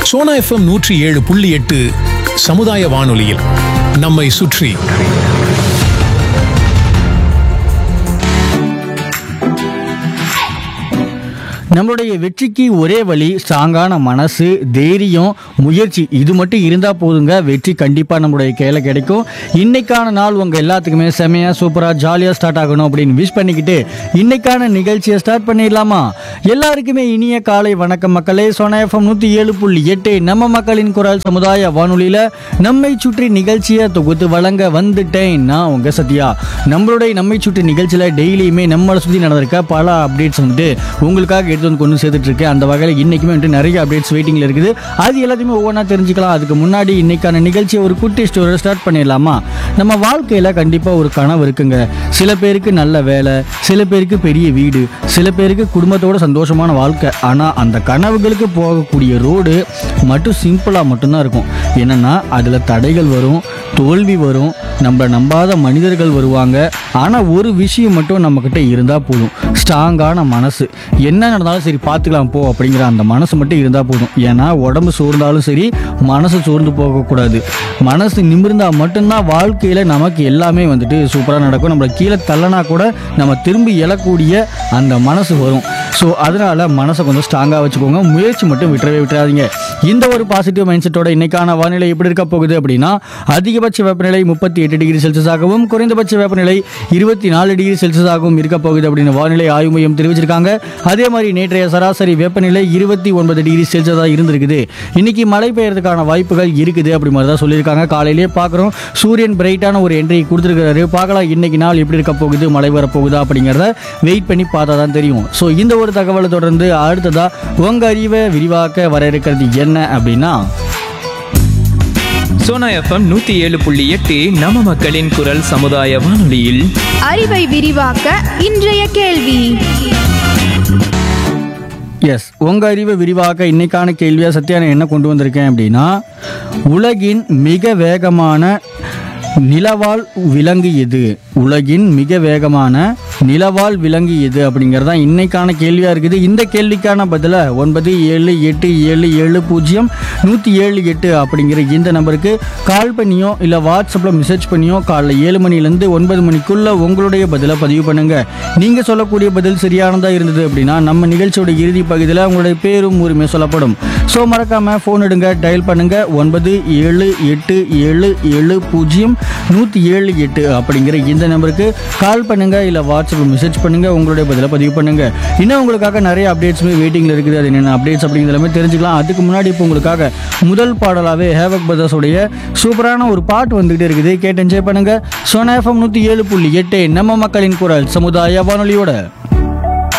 Sona FM நூற்றி ஏழு புள்ளி எட்டு சமுதாய வானொலியில் நம்மை சுற்றி நம்மளுடைய வெற்றிக்கு ஒரே வழி ஸ்ட்ராங்கான மனசு தைரியம் முயற்சி இது மட்டும் இருந்தால் போதுங்க வெற்றி கண்டிப்பாக நம்மளுடைய கையில் கிடைக்கும் இன்னைக்கான நாள் உங்கள் எல்லாத்துக்குமே செமையாக சூப்பராக ஜாலியாக ஸ்டார்ட் ஆகணும் அப்படின்னு விஷ் பண்ணிக்கிட்டு இன்னைக்கான நிகழ்ச்சியை ஸ்டார்ட் பண்ணிடலாமா எல்லாருக்குமே இனிய காலை வணக்கம் மக்களே சோனா எஃப்எம் நூற்றி ஏழு புள்ளி எட்டு நம்ம மக்களின் குரல் சமுதாய வானொலியில் நம்மை சுற்றி நிகழ்ச்சியை தொகுத்து வழங்க வந்துட்டேன் நான் உங்கள் சத்யா நம்மளுடைய நம்மை சுற்றி நிகழ்ச்சியில் டெய்லியுமே நம்மளை சுற்றி நடந்திருக்க பல அப்டேட்ஸ் வந்துட்டு உங்களுக்காக எடுத்து வந்து கொண்டு சேர்த்துட்டு இருக்கேன் அந்த வகையில் இன்னைக்குமே வந்துட்டு நிறைய அப்டேட்ஸ் வெயிட்டிங்கில் இருக்குது அது எல்லாத்தையுமே ஒவ்வொன்றா தெரிஞ்சுக்கலாம் அதுக்கு முன்னாடி இன்னைக்கான நிகழ்ச்சியை ஒரு குட்டி ஸ்டோரி ஸ்டார்ட் பண்ணிடலாமா நம்ம வாழ்க்கையில் கண்டிப்பாக ஒரு கனவு இருக்குங்க சில பேருக்கு நல்ல வேலை சில பேருக்கு பெரிய வீடு சில பேருக்கு குடும்பத்தோட சந்தோஷமான வாழ்க்கை ஆனால் அந்த கனவுகளுக்கு போகக்கூடிய ரோடு மட்டும் சிம்பிளாக மட்டும்தான் இருக்கும் என்னன்னா அதில் தடைகள் வரும் தோல்வி வரும் நம்மளை நம்பாத மனிதர்கள் வருவாங்க ஆனால் ஒரு விஷயம் மட்டும் நம்மக்கிட்ட இருந்தால் போதும் ஸ்ட்ராங்கான மனசு என்ன நடந்தாலும் சரி பார்த்துக்கலாம் போ அப்படிங்கிற அந்த மனசு மட்டும் இருந்தால் போதும் ஏன்னா உடம்பு சோர்ந்தாலும் சரி மனசு சோர்ந்து போகக்கூடாது மனசு நிமிர்ந்தால் மட்டும்தான் வாழ்க்கையில் நமக்கு எல்லாமே வந்துட்டு சூப்பராக நடக்கும் நம்மளை கீழே தள்ளனா கூட நம்ம திரும்பி எழக்கூடிய அந்த மனசு வரும் ஸோ அதனால் மனசை கொஞ்சம் ஸ்ட்ராங்காக வச்சுக்கோங்க முயற்சி மட்டும் விட்டுறவே விட்டுறாதீங்க இந்த ஒரு பாசிட்டிவ் மைண்ட் செட்டோட இன்னைக்கான வானிலை எப்படி இருக்க போகுது அப்படின்னா அதிகபட்ச வெப்பநிலை முப்பத்தி எட்டு டிகிரி செல்சியஸாகவும் குறைந்தபட்ச வெப்பநிலை இருபத்தி நாலு டிகிரி செல்சியஸாகவும் இருக்க போகுது அப்படின்னு வானிலை ஆய்வு மையம் தெரிவிச்சிருக்காங்க அதே மாதிரி நேற்றைய சராசரி வெப்பநிலை இருபத்தி ஒன்பது டிகிரி செல்சியஸாக இருந்திருக்குது இன்னைக்கு மழை பெய்யறதுக்கான வாய்ப்புகள் இருக்குது அப்படி மாதிரி தான் சொல்லியிருக்காங்க காலையிலேயே பார்க்குறோம் சூரியன் பிரைட்டான ஒரு என்ட்ரி கொடுத்துருக்காரு பார்க்கலாம் இன்னைக்கு நாள் எப்படி இருக்க போகுது மழை வர போகுதா அப்படிங்கிறத வெயிட் பண்ணி பார்த்தா தான் தெரியும் ஸோ இந்த ஒரு தகவலை தொடர்ந்து அடுத்ததா உங்க அறிவை விரிவாக்க வர இருக்கிறது என்ன அப்படின்னா சோனா எஃப்எம் நூத்தி ஏழு புள்ளி எட்டு நம்ம மக்களின் குரல் சமுதாய வானொலியில் அறிவை விரிவாக்க இன்றைய கேள்வி எஸ் உங்க அறிவை விரிவாக்க இன்னைக்கான கேள்வியா சத்யா நான் என்ன கொண்டு வந்திருக்கேன் அப்படின்னா உலகின் மிக வேகமான நிலவாழ் விலங்கு எது உலகின் மிக வேகமான நிலவாழ் விலங்கு எது அப்படிங்கிறது தான் இன்னைக்கான கேள்வியாக இருக்குது இந்த கேள்விக்கான பதிலை ஒன்பது ஏழு எட்டு ஏழு ஏழு பூஜ்ஜியம் நூற்றி ஏழு எட்டு அப்படிங்கிற இந்த நம்பருக்கு கால் பண்ணியோ இல்லை வாட்ஸ்அப்பில் மெசேஜ் பண்ணியோ காலைல ஏழு மணிலேருந்து ஒன்பது மணிக்குள்ளே உங்களுடைய பதிலை பதிவு பண்ணுங்கள் நீங்கள் சொல்லக்கூடிய பதில் சரியானதாக இருந்தது அப்படின்னா நம்ம நிகழ்ச்சியோட இறுதி பகுதியில் உங்களுடைய பேரும் உரிமை சொல்லப்படும் ஸோ மறக்காமல் ஃபோன் எடுங்க டயல் பண்ணுங்கள் ஒன்பது ஏழு எட்டு ஏழு ஏழு பூஜ்ஜியம் நூற்றி ஏழு எட்டு அப்படிங்கிற இந்த நம்பருக்கு கால் பண்ணுங்கள் இல்லை வாட்ஸ்அப்பில் மெசேஜ் பண்ணுங்கள் உங்களுடைய பதிலை பதிவு பண்ணுங்கள் இன்னும் உங்களுக்காக நிறைய அப்டேட்ஸுமே வெயிட்டிங்கில் இருக்குது அது என்னென்ன அப்டேட்ஸ் அப்படிங்கிறது எல்லாமே தெரிஞ்சுக்கலாம் அதுக்கு முன்னாடி இப்போ உங்களுக்காக முதல் பாடலாகவே ஹேவக் பிரதர்ஸோடைய சூப்பரான ஒரு பாட்டு வந்துகிட்டே இருக்குது கேட்டு என்ஜாய் பண்ணுங்கள் சோனா எஃப்எம் நூற்றி ஏழு புள்ளி எட்டு நம்ம மக்களின் குரல் சமுதாய வானொலியோட